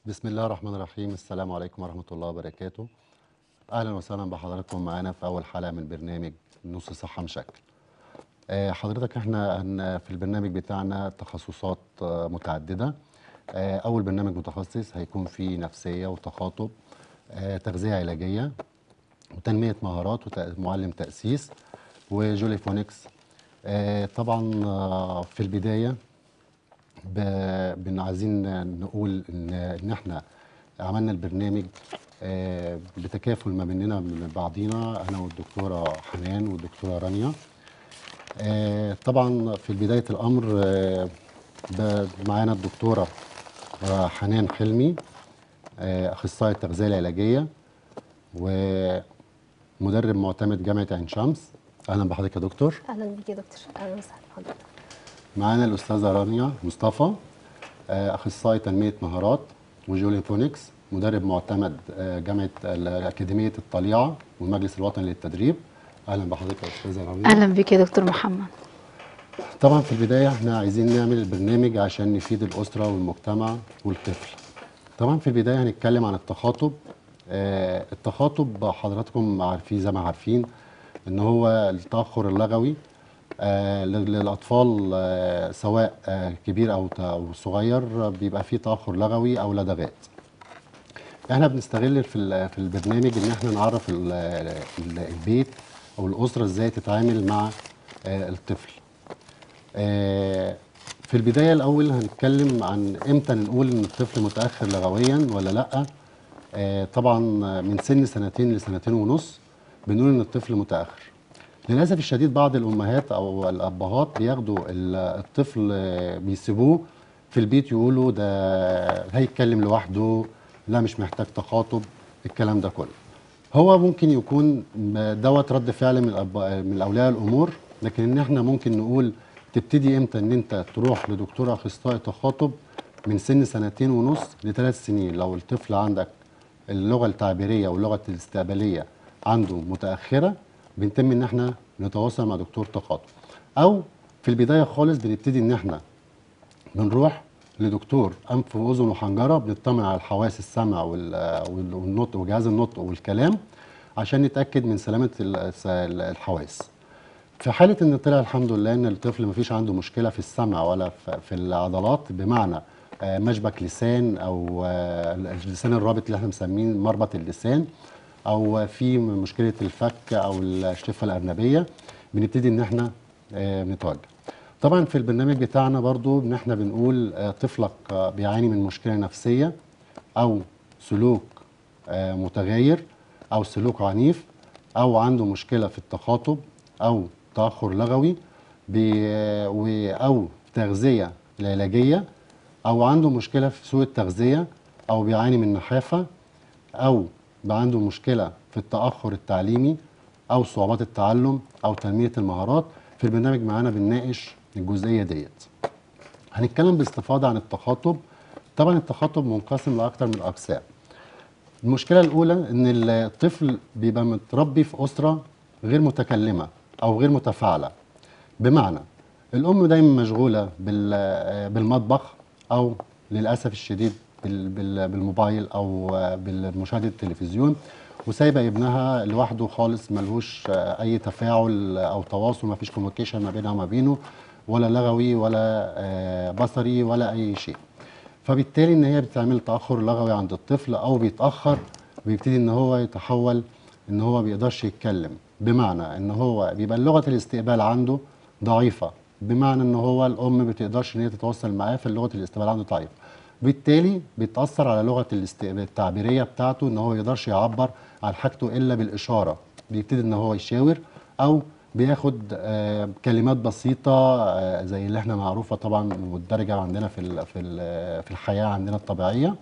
بسم الله الرحمن الرحيم السلام عليكم ورحمة الله وبركاته أهلا وسهلا بحضراتكم معانا في أول حلقة من برنامج نص صحة مشاكل آه، حضرتك احنا هن- في البرنامج بتاعنا تخصصات آه، متعددة آه، أول برنامج متخصص هيكون فيه نفسية وتخاطب آه، تغذية علاجية وتنمية مهارات ومعلم تأسيس وجولي فونكس آه، طبعا آه، في البداية ب- بن عايزين نقول ان ان احنا عملنا البرنامج آه، بتكافل ما بيننا من بعضينا انا والدكتوره حنان والدكتوره رانيا آه، طبعا في بدايه الامر آه، ب- معانا الدكتوره آه، حنان حلمي آه، اخصائي التغذيه العلاجيه ومدرب معتمد جامعه عين شمس اهلا بحضرتك يا دكتور اهلا بيك يا دكتور اهلا وسهلا بحضرتك معانا الأستاذة رانيا مصطفى آه، أخصائي تنمية مهارات وجولي فونكس مدرب معتمد آه، جامعة ال- أكاديمية الطليعة والمجلس الوطني للتدريب أهلا بحضرتك يا أستاذة رانيا اهلا بك يا دكتور محمد طبعا في البداية احنا عايزين نعمل البرنامج عشان نفيد الأسرة والمجتمع والطفل طبعا في البداية هنتكلم عن التخاطب آه، التخاطب حضراتكم عارفين زي ما عارفين ان هو التأخر اللغوي آه، لل- للأطفال آه، سواء آه، كبير أو ت- أو صغير بيبقى فيه تأخر لغوي أو لدغات احنا بنستغل في ال- في البرنامج ان احنا نعرف ال- ال- البيت او الاسره ازاي تتعامل مع آه، الطفل آه، في البدايه الاول هنتكلم عن امتى نقول ان الطفل متاخر لغويا ولا لا آه، طبعا من سن سنتين لسنتين ونص بنقول ان الطفل متاخر للاسف الشديد بعض الامهات او الابهات بياخدوا ال- الطفل آه، بيسيبوه في البيت يقولوا ده هيتكلم لوحده لا مش محتاج تخاطب الكلام ده كله هو ممكن يكون م- دوت رد فعل من الأب... من اولياء الامور لكن ان احنا ممكن نقول تبتدي امتى ان انت تروح لدكتور اخصائي تخاطب من سن سنتين ونص لثلاث سنين لو الطفل عندك اللغه التعبيريه واللغه الاستقباليه عنده متاخره بنتم ان احنا نتواصل مع دكتور تخاطب او في البدايه خالص بنبتدي ان احنا بنروح لدكتور انف واذن وحنجره بنطمن على الحواس السمع وال- وال- والنطق وجهاز النطق والكلام عشان نتاكد من سلامه ال- الس- الحواس في حاله ان طلع الحمد لله ان الطفل مفيش عنده مشكله في السمع ولا في في العضلات بمعنى آه، مشبك لسان او آه، اللسان الرابط اللي احنا مسميه مربط اللسان او في مشكله الفك او الشفه الارنبيه بنبتدي ان احنا آه، نتوجه طبعا في البرنامج بتاعنا برضو ان احنا بنقول آه، طفلك آه، بيعاني من مشكله نفسيه او سلوك آه، متغير او سلوك عنيف او عنده مشكله في التخاطب او تاخر لغوي بي- و- او تغذيه العلاجيه او عنده مشكله في سوء التغذيه او بيعاني من نحافه او بقى عنده مشكله في التاخر التعليمي او صعوبات التعلم او تنميه المهارات في البرنامج معانا بنناقش الجزئيه ديت هنتكلم باستفاضه عن التخاطب طبعا التخاطب منقسم لاكثر من اقسام المشكله الاولى ان الطفل بيبقى متربي في اسره غير متكلمه او غير متفاعله بمعنى الام دايما مشغوله بال- بالمطبخ او للاسف الشديد بال- بال- بالموبايل او بالمشاهده التلفزيون وسايبه ابنها لوحده خالص ملهوش اي تفاعل او تواصل ما فيش كوميونيكيشن ما بينها وما بينه ولا لغوي ولا آه، بصري ولا اي شيء فبالتالي ان هي بتعمل تاخر لغوي عند الطفل او بيتاخر بيبتدي ان هو يتحول ان هو بيقدرش يتكلم بمعنى ان هو بيبقى لغه الاستقبال عنده ضعيفه بمعنى ان هو الام ما بتقدرش ان هي تتواصل معاه فلغه الاستقبال عنده ضعيفه بالتالي بيتاثر على لغه الاستقبال التعبيريه بتاعته ان هو ما يقدرش يعبر عن حاجته الا بالاشاره بيبتدي ان هو يشاور او بياخد آه، كلمات بسيطه آه، زي اللي احنا معروفه طبعا والدرجه عندنا في ال- في ال- في الحياه عندنا الطبيعيه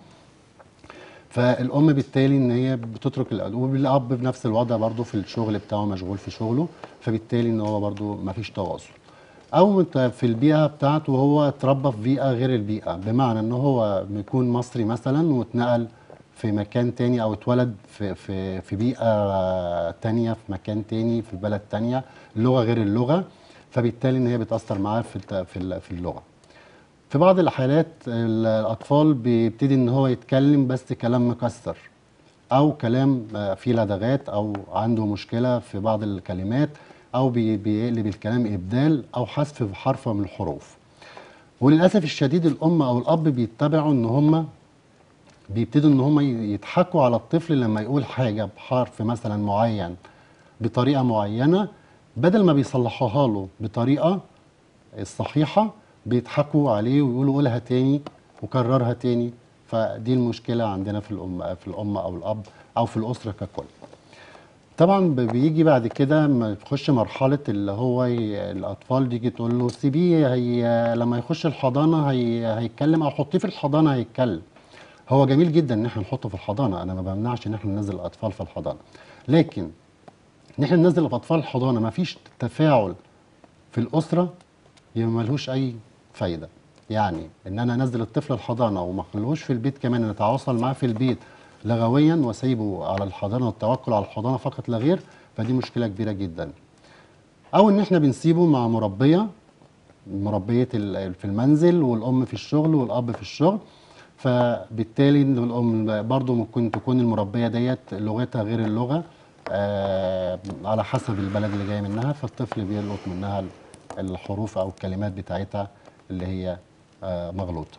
فالام بالتالي ان هي بتترك الأ- والاب بنفس الوضع برضه في الشغل بتاعه مشغول في شغله فبالتالي ان هو برضه ما فيش تواصل او انت في البيئه بتاعته هو اتربى في بيئه غير البيئه بمعنى ان هو بيكون مصري مثلا واتنقل في مكان تاني او اتولد في في في بيئه تانية في مكان تاني في بلد تانية اللغه غير اللغه فبالتالي ان هي بتاثر معاه في الت- في ال- في اللغه في بعض الحالات ال- الاطفال بيبتدي ان هو يتكلم بس كلام مكسر او كلام آه، فيه لدغات او عنده مشكله في بعض الكلمات او بي- بيقلب الكلام ابدال او حذف حرف من الحروف وللاسف الشديد الام او الاب بيتبعوا ان هم بيبتدوا ان هم يضحكوا على الطفل لما يقول حاجه بحرف مثلا معين بطريقه معينه بدل ما بيصلحوها له بطريقه الصحيحه بيضحكوا عليه ويقولوا قولها تاني وكررها تاني فدي المشكله عندنا في الام في الام او الاب او في الاسره ككل طبعا ب- بيجي بعد كده ما يخش مرحله اللي هو ي... الاطفال تيجي تقول له سيبيه هي لما يخش الحضانه هي... هيتكلم او حطيه في الحضانه هيتكلم هو جميل جدا ان احنا نحطه في الحضانه انا ما بمنعش ان احنا ننزل الاطفال في الحضانه لكن ان احنا ننزل الاطفال الحضانه ما فيش تفاعل في الاسره يبقى ملهوش اي فايده يعني ان انا انزل الطفل الحضانه وما اخلوش في البيت كمان نتواصل معاه في البيت لغويا واسيبه على الحضانه والتوكل على الحضانه فقط لا غير فدي مشكله كبيره جدا او ان احنا بنسيبه مع مربيه مربيه ال- في المنزل والام في الشغل والاب في الشغل فبالتالي إن الام برضو ممكن تكون المربيه ديت لغتها غير اللغه آه على حسب البلد اللي جاي منها فالطفل بيلقط منها ال- الحروف او الكلمات بتاعتها اللي هي آه مغلوطه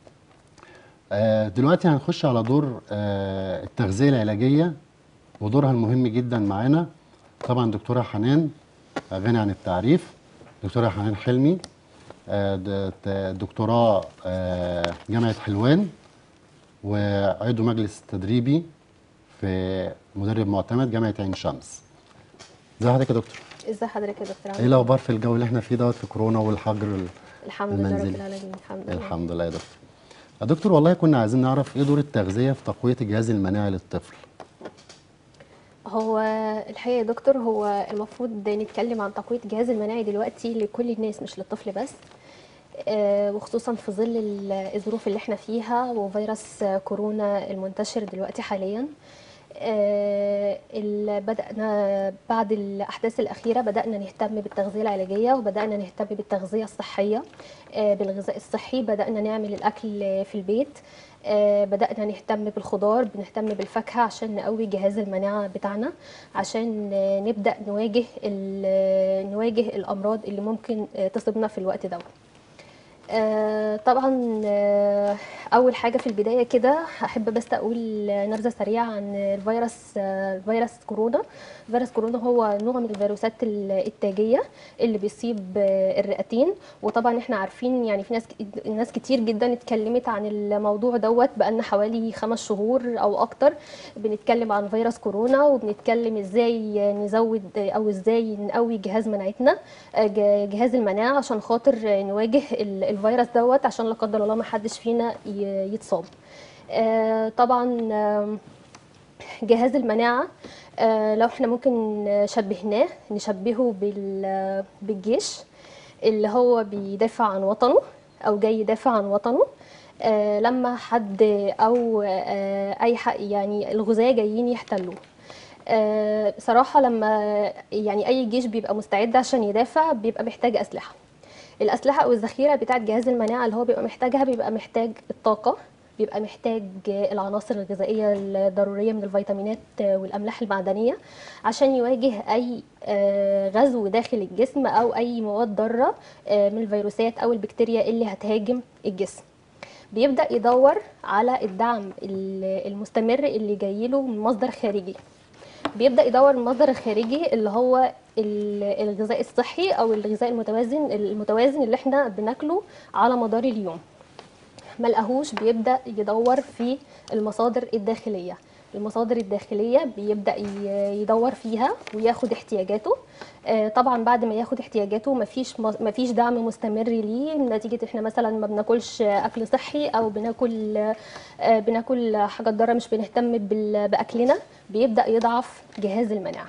آه دلوقتي هنخش على دور آه التغذيه العلاجيه ودورها المهم جدا معانا طبعا دكتوره حنان آه، غني عن التعريف دكتوره حنان حلمي آه، د- ت- دكتوراه آه، جامعه حلوان وعضو مجلس تدريبي في مدرب معتمد جامعه عين شمس ازي حضرتك يا دكتور ازي حضرتك يا دكتور ايه عامل الاخبار في الجو اللي احنا فيه دوت في كورونا والحجر ال- الحمد لله رب المنزلي. العالمين الحمد لله الحمد لله يا دكتور يا دكتور والله كنا عايزين نعرف ايه دور التغذيه في تقويه الجهاز المناعي للطفل هو الحقيقه يا دكتور هو المفروض نتكلم عن تقويه الجهاز المناعي دلوقتي لكل الناس مش للطفل بس آه، وخصوصا في ظل ال- الظروف اللي احنا فيها وفيروس آه، كورونا المنتشر دلوقتي حاليا آه، ال- بدأنا بعد الأحداث الأخيرة بدأنا نهتم بالتغذية العلاجية وبدأنا نهتم بالتغذية الصحية آه، بالغذاء الصحي بدأنا نعمل الأكل في البيت آه، بدأنا نهتم بالخضار بنهتم بالفاكهة عشان نقوي جهاز المناعة بتاعنا عشان آه، نبدأ نواجه ال- نواجه الأمراض اللي ممكن آه، تصيبنا في الوقت ده آه، طبعا آه، اول حاجه في البدايه كده احب بس اقول نبذه سريعه عن الفيروس آه، فيروس كورونا فيروس كورونا هو نوع من الفيروسات ال- التاجيه اللي بيصيب آه، الرئتين وطبعا احنا عارفين يعني في ناس ك- ناس كتير جدا اتكلمت عن الموضوع دوت بقالنا حوالي خمس شهور او اكتر بنتكلم عن فيروس كورونا وبنتكلم ازاي نزود او ازاي نقوي جهاز مناعتنا آه، ج- جهاز المناعه عشان خاطر آه، نواجه ال- الفيروس دوت عشان لا قدر الله ما حدش فينا ي- يتصاب آه، طبعا آم، جهاز المناعة آه، لو احنا ممكن شبهناه نشبهه بال- بالجيش اللي هو بيدافع عن وطنه أو جاي يدافع عن وطنه آه، لما حد أو آه، أي حق يعني الغزاة جايين يحتلوه آه، بصراحة لما يعني أي جيش بيبقى مستعد عشان يدافع بيبقى محتاج أسلحة الأسلحة أو الذخيرة بتاعة جهاز المناعة اللي هو بيبقى محتاجها بيبقى محتاج الطاقة بيبقى محتاج العناصر الغذائية الضرورية من الفيتامينات والأملاح المعدنية عشان يواجه أي آه، غزو داخل الجسم أو أي مواد ضارة آه، من الفيروسات أو البكتيريا اللي هتهاجم الجسم بيبدأ يدور على الدعم ال- المستمر اللي جايله من مصدر خارجي بيبدا يدور المصدر الخارجي اللي هو ال- الغذاء الصحي او الغذاء المتوازن المتوازن اللي احنا بناكله على مدار اليوم ما لقاهوش بيبدا يدور في المصادر الداخليه المصادر الداخليه بيبدا ي- يدور فيها وياخد احتياجاته آه، طبعا بعد ما ياخد احتياجاته مفيش مفيش دعم مستمر ليه نتيجه احنا مثلا ما بناكلش اكل صحي او بناكل آه، بناكل حاجات ضاره مش بنهتم بال- باكلنا بيبدا يضعف جهاز المناعه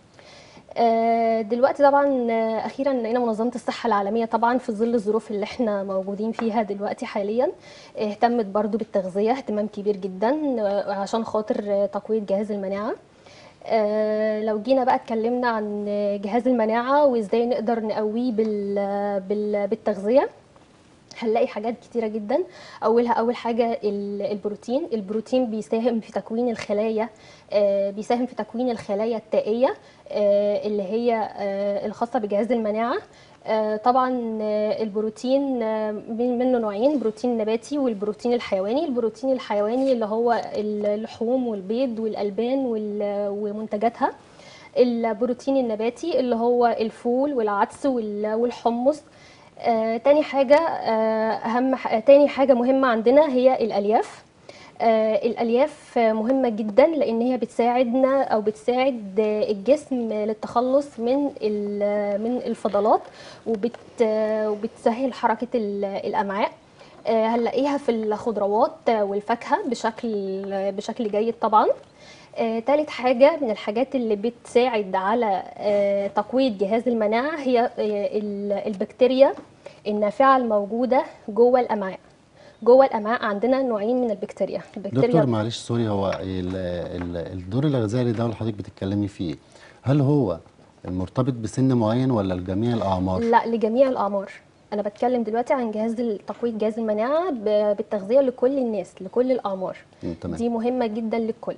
آه، دلوقتي طبعا آه، اخيرا لقينا منظمه الصحه العالميه طبعا في ظل الظروف اللي احنا موجودين فيها دلوقتي حاليا آه، اهتمت برضو بالتغذيه اهتمام كبير جدا آه، عشان خاطر آه، تقويه جهاز المناعه آه، لو جينا بقى اتكلمنا عن آه، جهاز المناعه وازاي نقدر نقويه بال بال بالتغذيه هنلاقي حاجات كتيرة جدا أولها أول حاجة ال- البروتين البروتين بيساهم في تكوين الخلايا آه، بيساهم في تكوين الخلايا التائية آه، اللي هي آه، الخاصة بجهاز المناعة آه، طبعا آه، البروتين آه، من- منه نوعين بروتين نباتي والبروتين الحيواني البروتين الحيواني اللي هو اللحوم والبيض والألبان وال- ومنتجاتها البروتين النباتي اللي هو الفول والعدس وال- والحمص آه، تاني حاجة آه، أهم ح- تاني حاجة مهمة عندنا هي الألياف آه، الألياف آه، مهمة جدا لأن هي بتساعدنا أو بتساعد آه، الجسم للتخلص من ال- من الفضلات وبت آه، وبتسهل حركة ال- الأمعاء آه، هنلاقيها في الخضروات والفاكهة بشكل بشكل جيد طبعا آه، تالت حاجة من الحاجات اللي بتساعد على آه، تقوية جهاز المناعة هي آه، ال- البكتيريا النافعة الموجودة جوه الأمعاء جوه الأمعاء عندنا نوعين من البكتيريا دكتور البكتيريا معلش سوري هو ال- ال- الدور الغذائي ده اللي حضرتك بتتكلمي فيه هل هو مرتبط بسن معين ولا لجميع الاعمار؟ لا لجميع الأعمار أنا بتكلم دلوقتي عن جهاز ال- تقوية جهاز المناعة ب- بالتغذية لكل الناس لكل الأعمار مم، تمام. دي مهمة جدا للكل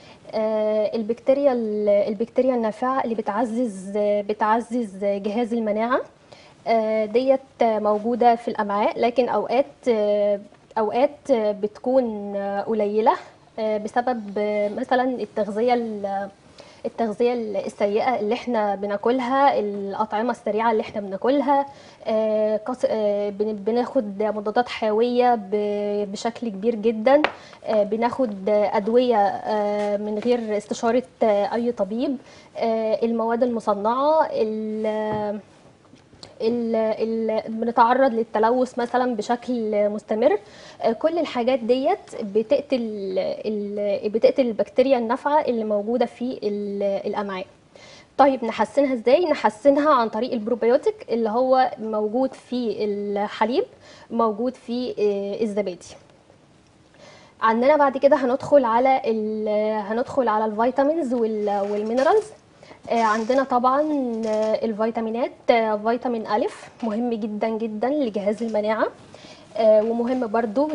آه، البكتيريا ال- البكتيريا النافعة اللي بتعزز بتعزز جهاز المناعة آه، ديت موجودة في الأمعاء لكن أوقات آه، أوقات بتكون آه، قليلة آه، بسبب آه، مثلا التغذية ال- التغذية السيئة اللي احنا بناكلها الأطعمة السريعة اللي احنا بناكلها آه، قص- آه، بن- بناخد مضادات حيوية ب- بشكل كبير جدا آه، بناخد أدوية آه، من غير استشارة آه، أي طبيب آه، المواد المصنعة ال- ال ال بنتعرض للتلوث مثلا بشكل مستمر آه، كل الحاجات ديت بتقتل ال- بتقتل البكتيريا النافعه اللي موجوده في ال- الامعاء طيب نحسنها ازاي نحسنها عن طريق البروبيوتيك اللي هو موجود في الحليب موجود في آه، الزبادي عندنا بعد كده هندخل على ال- هندخل على الفيتامينز وال- والمينرالز آه، عندنا طبعا آه، الفيتامينات آه، فيتامين ألف مهم جدا جدا لجهاز المناعة آه، ومهم برضو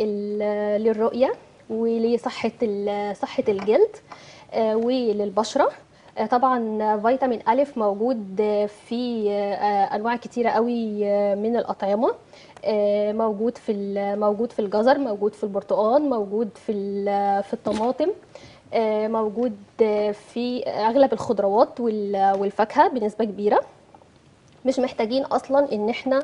لل- للرؤية ولصحة ال- صحة الجلد آه، وللبشرة آه، طبعا فيتامين ألف موجود آه، في آه، أنواع كتيرة قوي آه، من الأطعمة آه، موجود في ال- موجود في الجزر موجود في البرتقال موجود في ال- في الطماطم آه، موجود آه، في اغلب الخضروات وال- والفاكهه بنسبه كبيره مش محتاجين اصلا ان احنا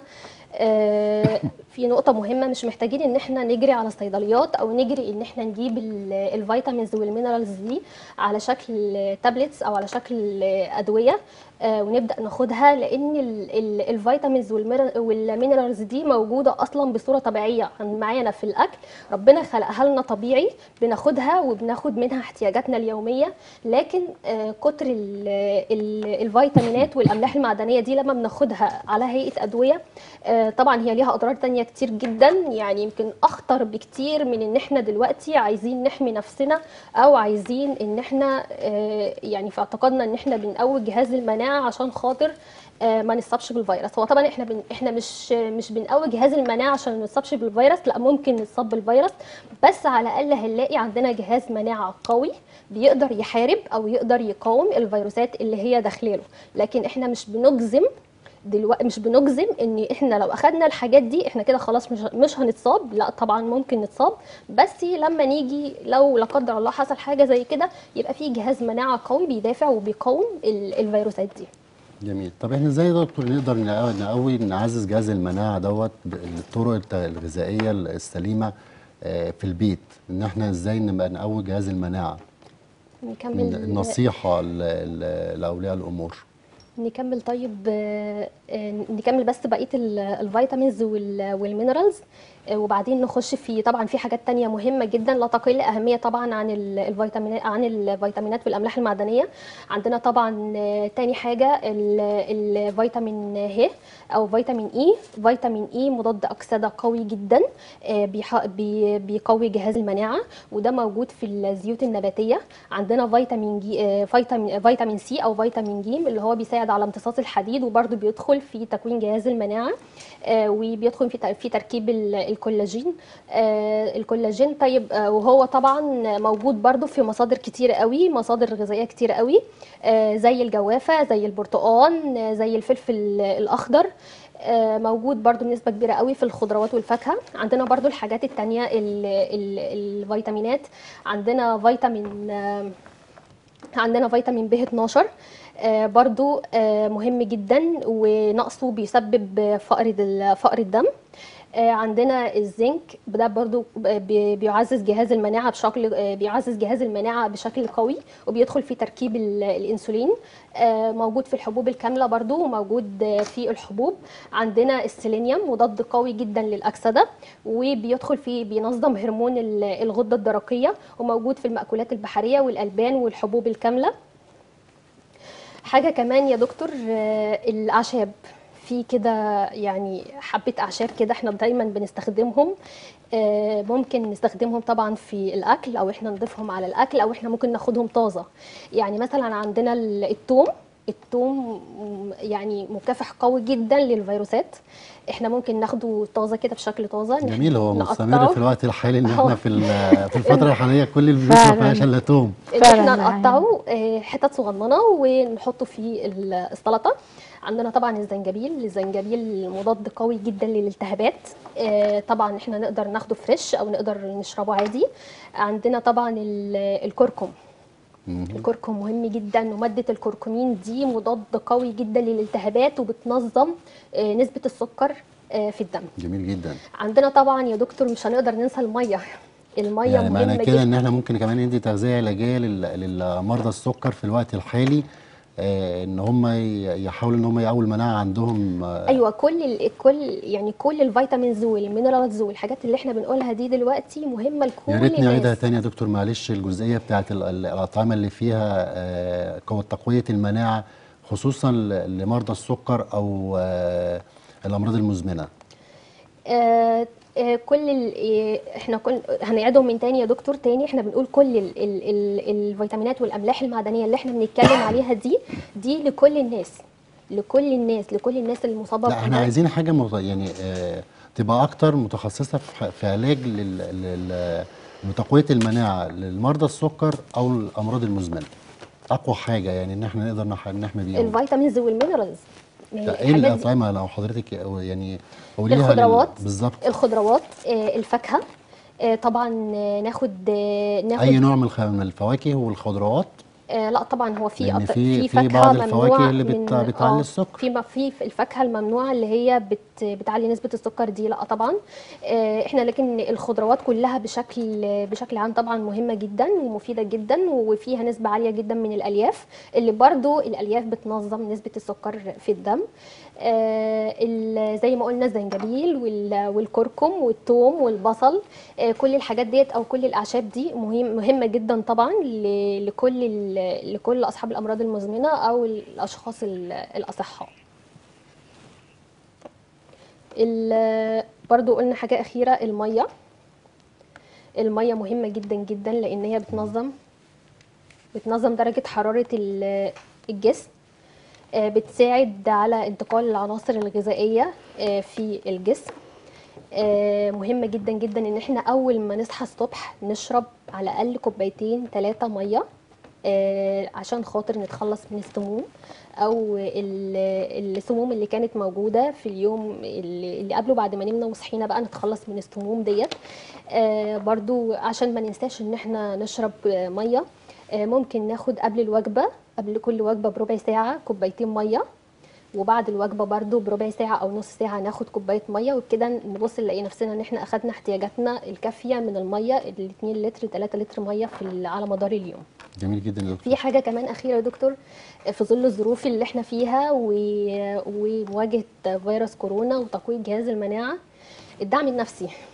آه، في نقطة مهمة مش محتاجين ان احنا نجري على الصيدليات او نجري ان احنا نجيب ال- الفيتامينز والمينرالز دي على شكل تابلتس او على شكل ادوية آه، ونبدا ناخدها لان ال- ال- الفيتامينز والمير- والمينرالز دي موجوده اصلا بصوره طبيعيه عن- معانا في الاكل ربنا خلقها لنا طبيعي بناخدها وبناخد منها احتياجاتنا اليوميه لكن آه، كتر ال- ال- الفيتامينات والاملاح المعدنيه دي لما بناخدها على هيئه ادويه آه، طبعا هي ليها اضرار تانية كتير جدا يعني يمكن اخطر بكتير من ان احنا دلوقتي عايزين نحمي نفسنا او عايزين ان احنا آه، يعني في اعتقادنا ان احنا بنقوي جهاز المناعه عشان خاطر آه، ما نصابش بالفيروس هو طبعا احنا بن... احنا مش مش بنقوي جهاز المناعه عشان ما نصابش بالفيروس لا ممكن نصاب بالفيروس بس على الاقل هنلاقي عندنا جهاز مناعه قوي بيقدر يحارب او يقدر يقاوم الفيروسات اللي هي داخله لكن احنا مش بنجزم دلوقتي مش بنجزم ان احنا لو اخدنا الحاجات دي احنا كده خلاص مش مش هنتصاب لا طبعا ممكن نتصاب بس لما نيجي لو لا قدر الله حصل حاجه زي كده يبقى في جهاز مناعه قوي بيدافع وبيقاوم ال- الفيروسات دي جميل طب احنا ازاي يا دكتور نقدر نقوي- نقوي نعزز جهاز المناعه دوت بالطرق الت- الغذائيه السليمه آه، في البيت ان احنا ازاي نبقى نقوي جهاز المناعه من نكمل النصيحه ل- ل- لاولياء الامور نكمل طيب آه، آه، نكمل بس بقيه ال- الفيتامينز وال- والمينرالز آه، وبعدين نخش في طبعا في حاجات تانية مهمة جدا لا تقل أهمية طبعا عن ال- الفيتامينات عن الفيتامينات والأملاح المعدنية عندنا طبعا آه، تاني حاجة ال- الفيتامين ه أو فيتامين إي فيتامين إي مضاد أكسدة قوي جدا آه، بيح- بي- بيقوي جهاز المناعة وده موجود في الزيوت النباتية عندنا فيتامين جي آه، فيتامين فيتامين سي أو فيتامين ج اللي هو بيساعد على امتصاص الحديد وبرده بيدخل في تكوين جهاز المناعة آه، وبيدخل في ت- في تركيب ال- الكولاجين آه، الكولاجين طيب آه، وهو طبعا موجود برضو في مصادر كتير قوي مصادر غذائيه كتير قوي آه، زي الجوافه زي البرتقال آه، زي الفلفل الاخضر آه، موجود برضو بنسبه كبيره قوي في الخضروات والفاكهه عندنا برضو الحاجات التانية ال- ال- الفيتامينات عندنا فيتامين آه، عندنا فيتامين ب 12 آه، برضو آه، مهم جدا ونقصه بيسبب فقر ال- فقر الدم آه، عندنا الزنك ده برضو بي- بيعزز جهاز المناعة بشكل آه، بيعزز جهاز المناعة بشكل قوي وبيدخل في تركيب ال- الانسولين آه، موجود في الحبوب الكاملة برضو وموجود آه، في الحبوب عندنا السيلينيوم مضاد قوي جدا للأكسدة وبيدخل في بينظم هرمون ال- الغدة الدرقية وموجود في المأكولات البحرية والألبان والحبوب الكاملة حاجة كمان يا دكتور آه، الأعشاب في كده يعني حبة أعشاب كده احنا دايما بنستخدمهم آه، ممكن نستخدمهم طبعا في الأكل أو احنا نضيفهم على الأكل أو احنا ممكن ناخدهم طازة يعني مثلا عندنا ال- التوم التوم م- يعني مكافح قوي جدا للفيروسات احنا ممكن ناخده طازة كده بشكل طازة نح- جميل هو مستمر نقطعه. في الوقت الحالي ان هو- احنا في ال- في الفتره الحاليه كل البيوت ما فعلاً. فيهاش الا توم ان فعلاً احنا معايا. نقطعه آه، حتت صغننه ونحطه في ال- السلطه عندنا طبعا الزنجبيل الزنجبيل مضاد قوي جدا للالتهابات آه، طبعا احنا نقدر ناخده فريش او نقدر نشربه عادي عندنا طبعا ال- الكركم الكركم مهم جدا ومادة الكركمين دي مضاد قوي جدا للالتهابات وبتنظم آه، نسبة السكر آه، في الدم جميل جدا عندنا طبعا يا دكتور مش هنقدر ننسى المية المية يعني معنى مهمة كده جدا ان احنا ممكن كمان ندي تغذيه علاجيه لل- للمرضى السكر في الوقت الحالي آه، ان هم ي- يحاولوا ان هم يقووا المناعه عندهم آه، ايوه كل ال- كل يعني كل الفيتامينز والمينرالز والحاجات اللي احنا بنقولها دي دلوقتي مهمه لكل يا ريت نعيدها الناس تاني يا دكتور معلش الجزئيه بتاعت ال- ال- الاطعمه اللي فيها آه، قوة تقويه المناعه خصوصا ل- لمرضى السكر او آه، الامراض المزمنه آه آه كل ال- آه، احنا كل هنعيدهم من تاني يا دكتور تاني احنا بنقول كل ال ال ال الفيتامينات والاملاح المعدنيه اللي احنا بنتكلم عليها دي دي لكل الناس لكل الناس لكل الناس المصابه لا احنا بأمراض- عايزين حاجه مت... يعني آه تبقى اكتر متخصصه في, ح- في علاج لل... لل... لتقويه المناعه للمرضى السكر او الامراض المزمنه اقوى حاجه يعني ان احنا نقدر نح... نحمي بيها الفيتامينز والمينرالز ما هي لا، ايه الحاجات دي- الاطعمه لو حضرتك يعني قوليها لل- الخضروات بالظبط الخضروات آه الفاكهه آه طبعا آه، ناخد آه ناخد اي نوع من الخ- من الفواكه والخضروات آه لا طبعا هو في لأن أط- في- في فاكهه بعض ممنوع الفواكه اللي بت- من- بتعلي آه، السكر. في م- في في الفاكهه الممنوعه اللي هي بت بتعلي نسبه السكر دي لا طبعا آه احنا لكن الخضروات كلها بشكل بشكل عام طبعا مهمه جدا ومفيده جدا وفيها نسبه عاليه جدا من الالياف اللي برضو الالياف بتنظم نسبه السكر في الدم آه ال- زي ما قلنا الزنجبيل وال- والكركم والثوم والبصل آه كل الحاجات ديت او كل الاعشاب دي مهم مهمه جدا طبعا ل- لكل ال- لكل اصحاب الامراض المزمنه او الاشخاص ال- الاصحاء ال- برضو قلنا حاجه اخيره الميه الميه مهمه جدا جدا لان هي بتنظم بتنظم درجه حراره ال- الجسم آه، بتساعد على انتقال العناصر الغذائيه آه، في الجسم آه، مهمة جدا جدا ان احنا اول ما نصحى الصبح نشرب على الاقل كوبايتين ثلاثة مية آه، عشان خاطر نتخلص من السموم او ال- السموم اللي كانت موجودة في اليوم اللي اللي قبله بعد ما نمنا وصحينا بقى نتخلص من السموم ديت آه، برضو عشان ما ننساش ان احنا نشرب آه، مية آه، ممكن ناخد قبل الوجبة قبل كل وجبة بربع ساعة كوبايتين مية وبعد الوجبه برضو بربع ساعه او نص ساعه ناخد كوبايه ميه وبكده نبص نلاقي نفسنا ان احنا اخدنا احتياجاتنا الكافيه من الميه ال 2 لتر 3 لتر ميه في ال- على مدار اليوم جميل جدا يا دكتور في حاجه كمان اخيره يا دكتور في ظل الظروف اللي احنا فيها و- ومواجهه فيروس كورونا وتقويض جهاز المناعه الدعم النفسي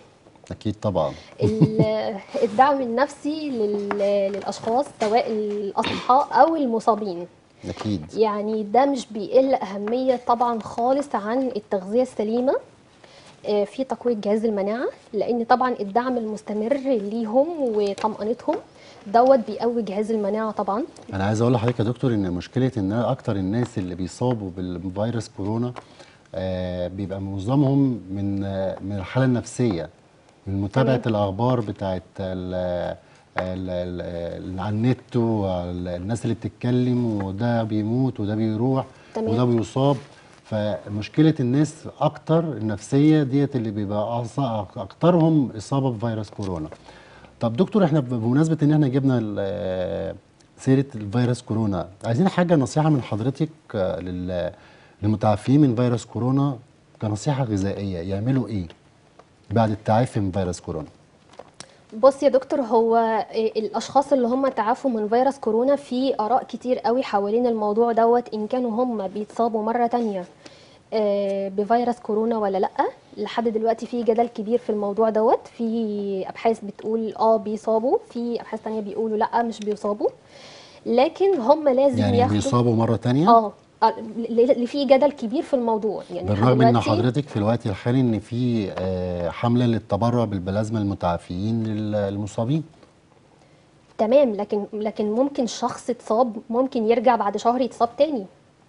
اكيد طبعا ال- الدعم النفسي لل- للاشخاص سواء الاصحاء او المصابين اكيد يعني ده مش بيقل أهمية طبعا خالص عن التغذية السليمة آه، في تقوية جهاز المناعة لأن طبعا الدعم المستمر ليهم وطمأنتهم دوت بيقوي جهاز المناعة طبعا انا عايز اقول لحضرتك يا دكتور ان مشكله ان اكتر الناس اللي بيصابوا بالفيروس كورونا آه بيبقى معظمهم من آه من الحاله النفسيه من متابعه تمام. الاخبار بتاعت ال- ال- ال- ال- على النت والناس اللي بتتكلم وده بيموت وده بيروح تمام. وده بيصاب فمشكله الناس اكتر النفسيه ديت اللي بيبقى أعص- اكترهم اصابه بفيروس كورونا طب دكتور احنا بمناسبه ان احنا جبنا ال- سيره الفيروس كورونا عايزين حاجه نصيحه من حضرتك آه، لل- للمتعافين من فيروس كورونا كنصيحه غذائيه يعملوا ايه بعد التعافي من فيروس كورونا بص يا دكتور هو آه، الاشخاص اللي هم تعافوا من فيروس كورونا في اراء كتير قوي حوالين الموضوع دوت ان كانوا هم بيتصابوا مره تانية آه، بفيروس كورونا ولا لا لحد دلوقتي في جدل كبير في الموضوع دوت في ابحاث بتقول اه بيصابوا في ابحاث تانية بيقولوا لا مش بيصابوا لكن هم لازم يعني ياخدوا بيصابوا مره تانية اه آه، اللي في جدل كبير في الموضوع يعني بالرغم ان دلوقتي- حضرتك في الوقت الحالي ان في آه، حمله للتبرع بالبلازما المتعافيين لل- للمصابين تمام لكن لكن ممكن شخص اتصاب ممكن يرجع بعد شهر يتصاب تاني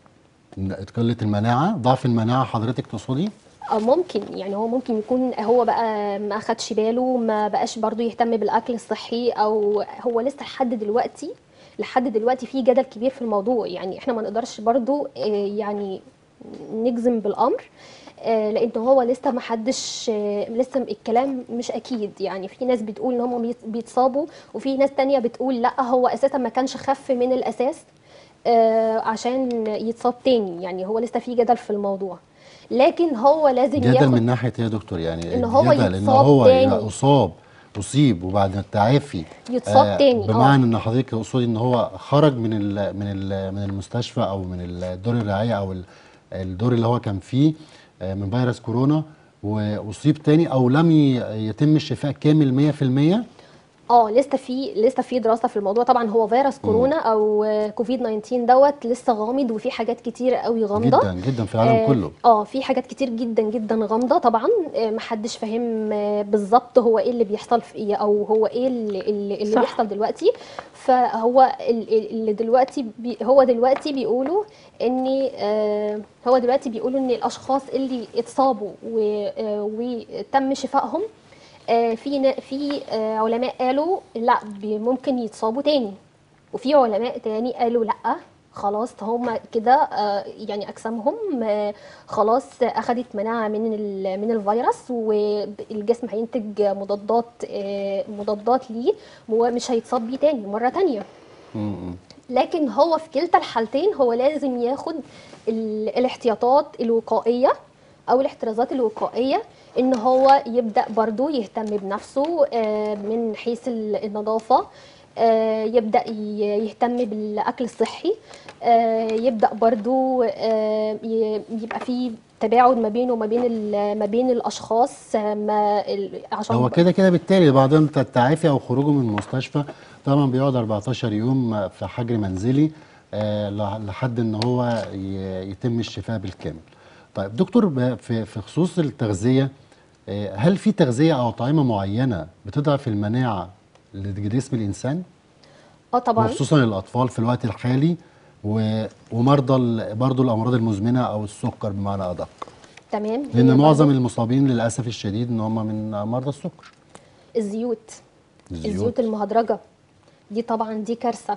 قله المناعه ضعف المناعه حضرتك تقصدي أو ممكن يعني هو ممكن يكون هو بقى ما خدش باله ما بقاش برضو يهتم بالاكل الصحي او هو لسه لحد دلوقتي لحد دلوقتي في جدل كبير في الموضوع يعني احنا ما نقدرش برضو آه، يعني نجزم بالامر آه، لان هو لسه ما حدش آه، لسه الكلام مش اكيد يعني في ناس بتقول ان هم بيت- بيتصابوا وفي ناس تانية بتقول لا هو اساسا ما كانش خف من الاساس آه، عشان يتصاب تاني يعني هو لسه في جدل في الموضوع لكن هو لازم جدل ياخد من ناحيه ايه يا دكتور يعني إن هو جدل ان يتصاب هو تاني. يبقى اصاب اصيب وبعد التعافي يتصاب تاني، آه. بمعنى ان حضرتك تقصدي ان هو خرج من ال من ال من المستشفى او من الدور الرعايه او ال- الدور اللي هو كان فيه آه، من فيروس كورونا واصيب تاني او لم ي- يتم الشفاء كامل 100% اه لسه في لسه في دراسه في الموضوع طبعا هو فيروس كورونا او آه، كوفيد 19 دوت لسه غامض وفي حاجات كتير قوي غامضه جدا جدا في العالم آه، كله اه في حاجات كتير جدا جدا غامضه طبعا آه، محدش فاهم آه، بالظبط هو ايه اللي بيحصل في إيه او هو ايه اللي, اللي, اللي صح. بيحصل دلوقتي فهو ال- ال- اللي دلوقتي بي هو دلوقتي بيقولوا ان آه، هو دلوقتي بيقولوا ان الاشخاص اللي اتصابوا و- آه، وتم شفائهم آه، في نا- في آه، علماء قالوا لا بي- ممكن يتصابوا تاني وفي علماء تاني قالوا لا خلاص هم كده آه، يعني اجسامهم آه، خلاص اخذت مناعه من ال- من الفيروس والجسم هينتج مضادات آه، مضادات ليه ومش هيتصاب بيه تاني مره تانيه م- م. لكن هو في كلتا الحالتين هو لازم ياخد ال- الاحتياطات الوقائيه او الاحترازات الوقائيه ان هو يبدا برضو يهتم بنفسه آه، من حيث ال- النظافه آه، يبدا ي- يهتم بالاكل الصحي آه، يبدا برضو آه، ي- يبقى في تباعد ما بينه وما بين ال- ما بين الاشخاص آه، ما ال- عشان هو كده كده بالتالي بعدين التعافي او خروجه من المستشفى طبعا بيقعد 14 يوم في حجر منزلي آه، لح- لحد ان هو ي- يتم الشفاء بالكامل. طيب دكتور ب- في في خصوص التغذيه آه، هل في تغذيه او اطعمه معينه بتضعف المناعه لجسم الانسان اه طبعا وخصوصا الاطفال في الوقت الحالي و- ومرضى ال- برضو الامراض المزمنه او السكر بمعنى ادق تمام لان هي معظم برضو المصابين للاسف الشديد ان هم من مرضى السكر الزيوت الزيوت. الزيوت المهدرجه دي طبعا دي كارثه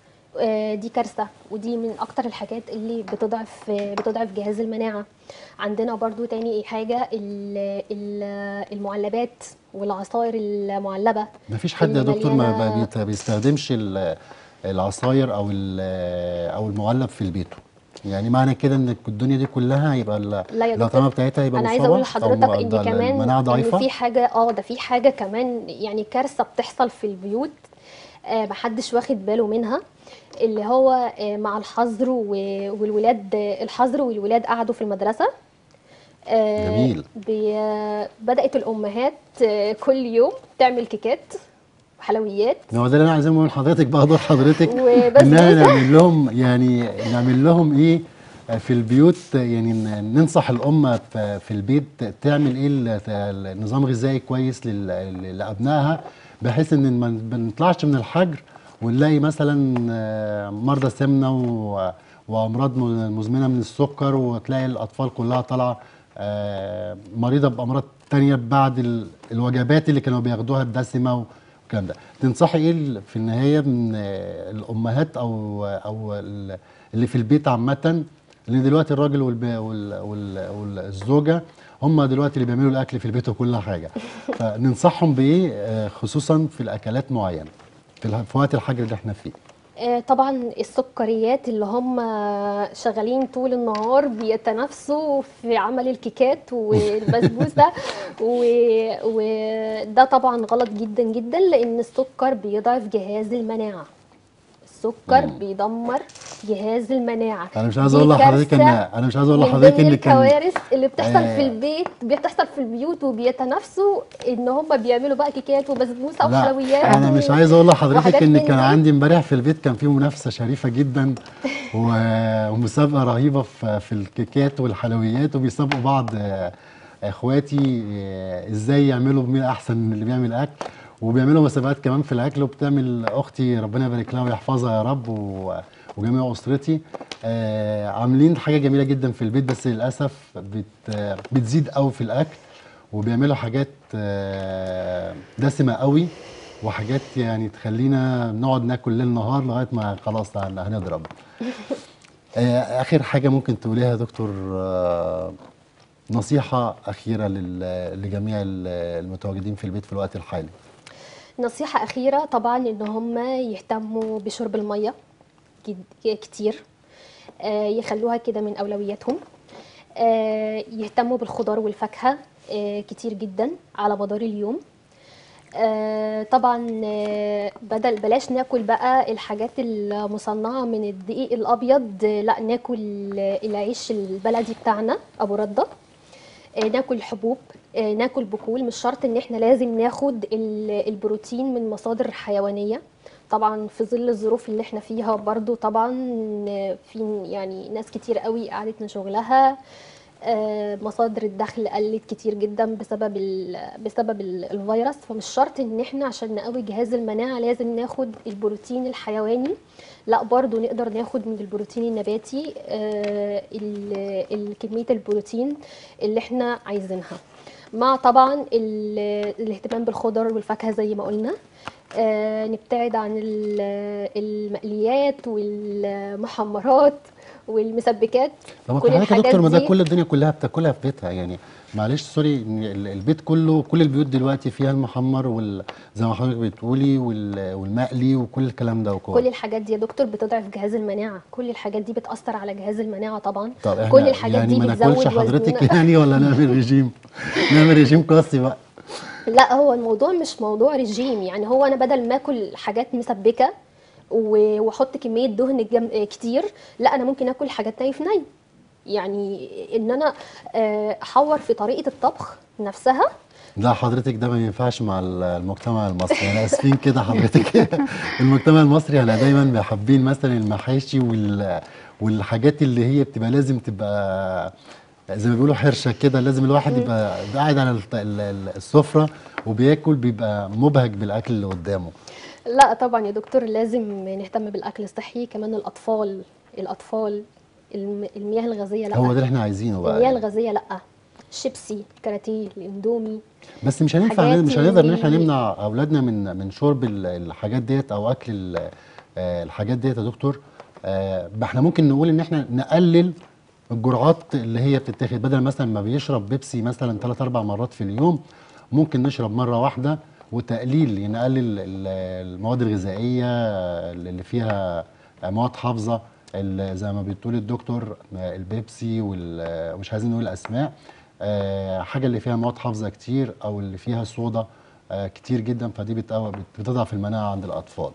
آه، دي كارثه ودي من اكتر الحاجات اللي بتضعف بتضعف جهاز المناعه عندنا برضو تاني حاجه ال- ال- المعلبات والعصائر المعلبه ما فيش حد يا اللي دكتور ما مليانة- ما بيت- بيستخدمش ال- العصاير او ال- او المعلب في بيته يعني معنى كده ان الدنيا دي كلها يبقى ال- لا يا الاطعمه دكتور بتاعتها يبقى انا عايزه مصابة اقول لحضرتك أو ان ده كمان المناعه ان ضعيفه في حاجه اه ده في حاجه كمان يعني كارثه بتحصل في البيوت آه محدش واخد باله منها اللي هو آه مع الحظر و- والولاد آه، الحظر والولاد قعدوا في المدرسه آه، جميل. بي- بدات الامهات آه، كل يوم تعمل كيكات وحلويات ما هو ده اللي انا عايزاه من حضرتك بقى دور حضرتك وبسبوسة. اننا نعمل لهم يعني نعمل لهم ايه في البيوت يعني ن- ننصح الام في في البيت تعمل ايه ال- النظام غذائي كويس لل- لابنائها بحيث ان ما بنطلعش من الحجر ونلاقي مثلا آه، مرضى سمنه و- وامراض م- مزمنه من السكر وتلاقي الاطفال كلها طالعه آه، مريضه بامراض تانية بعد ال- الوجبات اللي كانوا بياخدوها الدسمه والكلام ده تنصحي ايه ال- في النهايه من آه، الامهات او او ال- اللي في البيت عامه لان دلوقتي الراجل والب- وال- وال- والزوجه هم دلوقتي اللي بيعملوا الاكل في البيت وكل حاجه فننصحهم بايه آه، خصوصا في الاكلات معينه في الح- في وقت الحجر اللي احنا فيه آه، طبعا السكريات اللي هم شغالين طول النهار بيتنافسوا في عمل الكيكات والبسبوسه و- وده طبعا غلط جدا جدا لان السكر بيضعف جهاز المناعه السكر بيدمر جهاز المناعه انا مش عايز دي اقول لحضرتك ان كارثة انا مش عايز اقول من لحضرتك ضمن ان كان الكوارث اللي بتحصل آه. في البيت بتحصل في البيوت وبيتنافسوا ان هم بيعملوا بقى كيكات وبسبوسه لا وحلويات انا و- مش عايز اقول لحضرتك وحاجات ان من كان دي. عندي امبارح في البيت كان في منافسه شريفه جدا و- ومسابقه رهيبه في في الكيكات والحلويات وبيسابقوا بعض آه، اخواتي آه، ازاي يعملوا مين احسن من اللي بيعمل اكل وبيعملوا مسابقات كمان في الاكل وبتعمل اختي ربنا يبارك لها ويحفظها يا رب و- وجميع اسرتي آه، عاملين حاجه جميله جدا في البيت بس للاسف بت آه، بتزيد قوي في الاكل وبيعملوا حاجات آه، دسمه قوي وحاجات يعني تخلينا نقعد ناكل ليل نهار لغايه ما خلاص هن- هنضرب آه، اخر حاجه ممكن تقوليها يا دكتور آه، نصيحه اخيره لل- لجميع ال- المتواجدين في البيت في الوقت الحالي نصيحة أخيرة طبعا إن هم يهتموا بشرب المية جد- كتير آه، يخلوها كده من أولوياتهم آه، يهتموا بالخضار والفاكهة آه، كتير جدا على مدار اليوم آه، طبعا آه، بدل بلاش ناكل بقى الحاجات المصنعة من الدقيق الأبيض آه، لا ناكل آه، العيش البلدي بتاعنا أبو ردة آه، ناكل حبوب آه، ناكل بقول مش شرط ان احنا لازم ناخد ال- البروتين من مصادر حيوانية طبعا في ظل الظروف اللي احنا فيها برضو طبعا آه، في يعني ناس كتير قوي قعدت من شغلها آه، مصادر الدخل قلت كتير جدا بسبب ال بسبب ال- الفيروس فمش شرط ان احنا عشان نقوي جهاز المناعة لازم ناخد البروتين الحيواني لا برضو نقدر ناخد من البروتين النباتي آه، ال- ال- كمية البروتين اللي احنا عايزينها مع طبعا ال- الاهتمام بالخضر والفاكهة زي ما قلنا آه، نبتعد عن ال- المقليات والمحمرات والمسبكات طب كل حضرتك يا الحاجات دكتور ما ده دي كل الدنيا كلها بتاكلها في بيتها يعني معلش سوري إن ال- البيت كله كل البيوت دلوقتي فيها المحمر وال زي ما حضرتك بتقولي وال- والمقلي وكل الكلام ده وكل كل الحاجات دي يا دكتور بتضعف جهاز المناعة كل الحاجات دي بتأثر على جهاز المناعة طبعا طب احنا كل الحاجات يعني دي ما بتزود ناكلش حضرتك وزننا يعني ولا نعمل ريجيم نعمل ريجيم قاسي بقى لا هو الموضوع مش موضوع رجيم يعني هو انا بدل ما اكل حاجات مسبكه و- واحط كميه دهن جم... كتير لا انا ممكن اكل حاجات ني في ني يعني ان انا آه، احور في طريقه الطبخ نفسها لا حضرتك ده ما ينفعش مع ال- المجتمع المصري انا اسفين كده حضرتك المجتمع المصري احنا دايما حابين مثلا المحاشي وال والحاجات اللي هي بتبقى لازم تبقى زي ما بيقولوا حرشه كده لازم الواحد يبقى قاعد على الت- ال- ال- السفره وبياكل بيبقى مبهج بالاكل اللي قدامه لا طبعا يا دكتور لازم نهتم بالاكل الصحي كمان الاطفال الاطفال الم- المياه الغازيه لا هو ده اللي احنا عايزينه المياه بقى الغازيه لا الشيبسي الكاراتيه الاندومي بس مش هينفع حاجات مش هنقدر ان اللي- احنا نمنع اولادنا من من شرب ال- الحاجات ديت او اكل ال- آه، الحاجات ديت يا دكتور آه، ما احنا ممكن نقول ان احنا نقلل الجرعات اللي هي بتتاخد بدل مثلا ما بيشرب بيبسي مثلا ثلاث اربع مرات في اليوم ممكن نشرب مره واحده وتقليل يعني نقلل ال- المواد الغذائيه اللي فيها مواد حافظه ال- زي ما بتقول الدكتور آه، البيبسي وال- ومش عايزين نقول اسماء آه، حاجه اللي فيها مواد حافظه كتير او اللي فيها صودا آه، كتير جدا فدي بتقوى بت- بتضعف المناعه عند الاطفال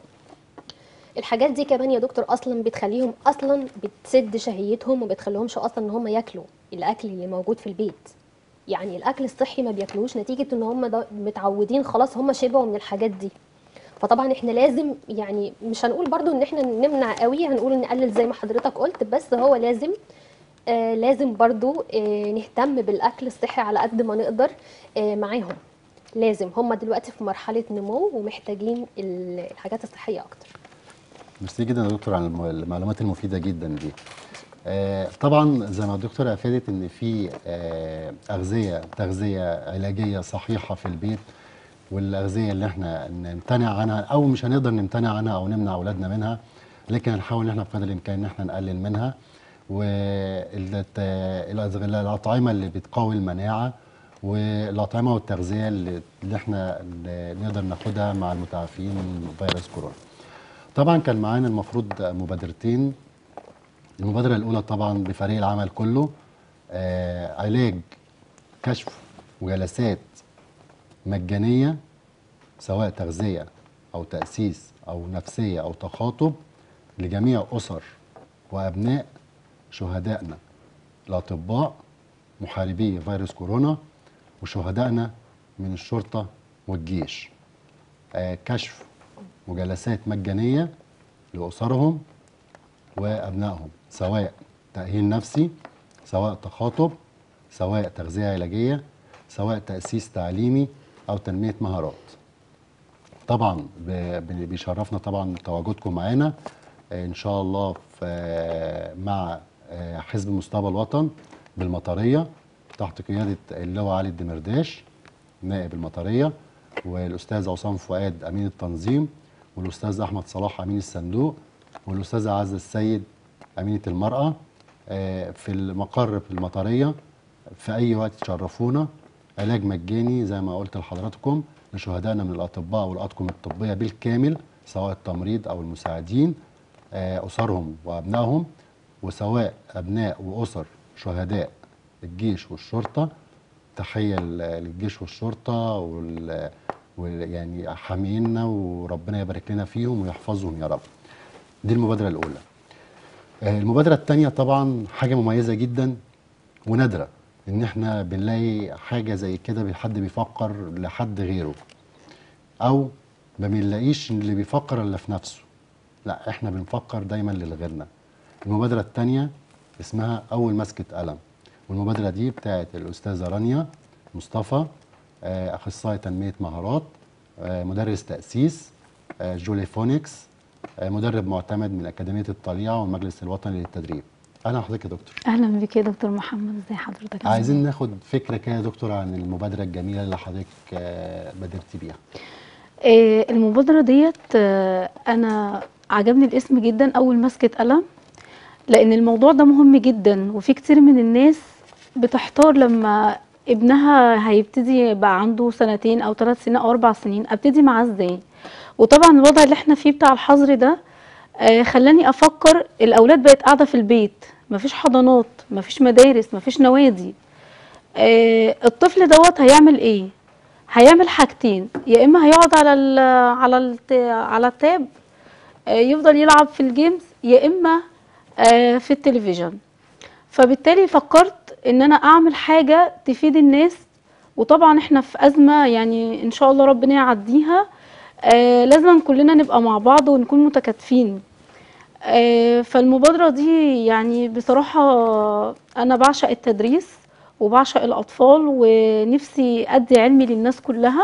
الحاجات دي كمان يا دكتور اصلا بتخليهم اصلا بتسد شهيتهم وما بتخليهمش اصلا ان هم ياكلوا الاكل اللي موجود في البيت يعني الاكل الصحي ما بياكلوش نتيجه ان هم ده- متعودين خلاص هم شبعوا من الحاجات دي فطبعا احنا لازم يعني مش هنقول برضو ان احنا نمنع قوي هنقول نقلل زي ما حضرتك قلت بس هو لازم آه لازم برضو آه نهتم بالاكل الصحي على قد ما نقدر آه معاهم لازم هم دلوقتي في مرحله نمو ومحتاجين ال- الحاجات الصحيه اكتر ميرسي جدا يا دكتور على الم- المعلومات المفيده جدا دي آه، طبعا زي ما الدكتوره افادت ان في آه، اغذيه تغذيه علاجيه صحيحه في البيت والاغذيه اللي احنا نمتنع عنها او مش هنقدر نمتنع عنها او نمنع اولادنا منها لكن هنحاول ان احنا بقدر الامكان ان احنا نقلل منها والاطعمه اللي بتقوي المناعه والاطعمه والتغذيه اللي اللي احنا اللي نقدر ناخدها مع المتعافين من فيروس كورونا. طبعا كان معانا المفروض مبادرتين المبادرة الأولى طبعا بفريق العمل كله آه علاج كشف وجلسات مجانية سواء تغذية أو تأسيس أو نفسية أو تخاطب لجميع أسر وأبناء شهدائنا الأطباء محاربي فيروس كورونا وشهدائنا من الشرطة والجيش آه كشف وجلسات مجانية لأسرهم وأبنائهم سواء تأهيل نفسي سواء تخاطب سواء تغذية علاجية سواء تأسيس تعليمي أو تنمية مهارات طبعا ب- ب- بيشرفنا طبعا تواجدكم معانا آه، ان شاء الله في آه، مع آه، حزب مستقبل الوطن بالمطريه تحت قياده اللواء علي الدمرداش نائب المطريه والاستاذ عصام فؤاد امين التنظيم والاستاذ احمد صلاح امين الصندوق والاستاذه عزه السيد امينه المراه آه، في المقر في المطريه في اي وقت تشرفونا علاج مجاني زي ما قلت لحضراتكم لشهدائنا من الاطباء والاطقم الطبيه بالكامل سواء التمريض او المساعدين آه، اسرهم وابنائهم وسواء ابناء واسر شهداء الجيش والشرطه تحيه لل- للجيش والشرطه وال وال- يعني حامينا وربنا يبارك لنا فيهم ويحفظهم يا رب. دي المبادره الاولى. آه، المبادره الثانيه طبعا حاجه مميزه جدا ونادره ان احنا بنلاقي حاجه زي كده حد بيفكر لحد غيره او ما بنلاقيش اللي بيفكر الا في نفسه لا احنا بنفكر دايما لغيرنا المبادره الثانيه اسمها اول مسكه قلم والمبادره دي بتاعت الاستاذه رانيا مصطفى آه، اخصائي تنميه مهارات آه، مدرس تاسيس آه، جولي فونكس آه، مدرب معتمد من اكاديميه الطليعه والمجلس الوطني للتدريب اهلا حضرتك يا دكتور اهلا بك يا دكتور محمد ازي حضرتك عايزين ناخد فكره كده يا دكتور عن المبادره الجميله اللي حضرتك آه، بادرتي بيها آه، المبادره ديت آه، انا عجبني الاسم جدا اول مسكه قلم لان الموضوع ده مهم جدا وفي كتير من الناس بتحتار لما ابنها هيبتدي يبقى عنده سنتين او ثلاث سنين او اربع سنين ابتدي معاه ازاي وطبعا الوضع اللي احنا فيه بتاع الحظر ده آه، خلاني افكر الاولاد بقت قاعده في البيت مفيش حضانات مفيش مدارس مفيش نوادي آه، الطفل دوت هيعمل ايه هيعمل حاجتين يا اما هيقعد على ال على ال على التاب آه، يفضل يلعب في الجيمز يا اما آه، في التلفزيون فبالتالي فكرت ان انا اعمل حاجه تفيد الناس وطبعا احنا في ازمه يعني ان شاء الله ربنا يعديها آه لازم كلنا نبقى مع بعض ونكون متكاتفين آه فالمبادره دي يعني بصراحه انا بعشق التدريس وبعشق الاطفال ونفسي ادي علمي للناس كلها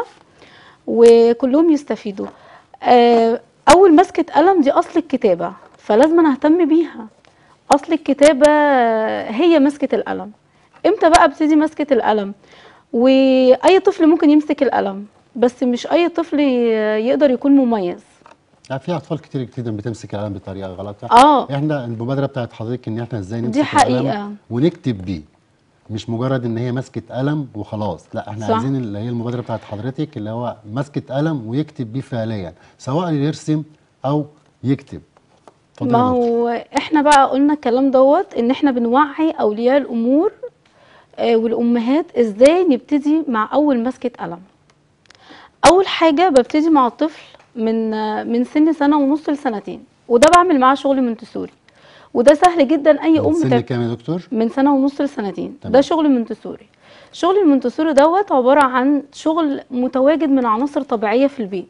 وكلهم يستفيدوا آه اول مسكه قلم دي اصل الكتابه فلازم أنا اهتم بيها اصل الكتابه هي مسكه القلم امتى بقى ابتدي مسكه القلم واي طفل ممكن يمسك القلم بس مش اي طفل يقدر يكون مميز لا في اطفال كتير جدا بتمسك القلم بطريقه غلط اه احنا المبادره بتاعت حضرتك ان احنا ازاي نمسك دي حقيقة. القلم ونكتب بيه مش مجرد ان هي مسكه قلم وخلاص لا احنا صح. عايزين اللي هي المبادره بتاعت حضرتك اللي هو مسكه قلم ويكتب بيه فعليا سواء يرسم او يكتب اتفضلي ما يا دكتور. هو احنا بقى قلنا الكلام دوت ان احنا بنوعي اولياء الامور آه، والامهات ازاي نبتدي مع اول مسكه قلم اول حاجه ببتدي مع الطفل من آه، من سن سنه ونص لسنتين وده بعمل معاه شغل منتسوري وده سهل جدا اي من ام سن تعب- كام يا دكتور؟ من سنه ونص لسنتين تمام. ده شغل منتسوري شغل المونتسوري دوت عباره عن شغل متواجد من عناصر طبيعيه في البيت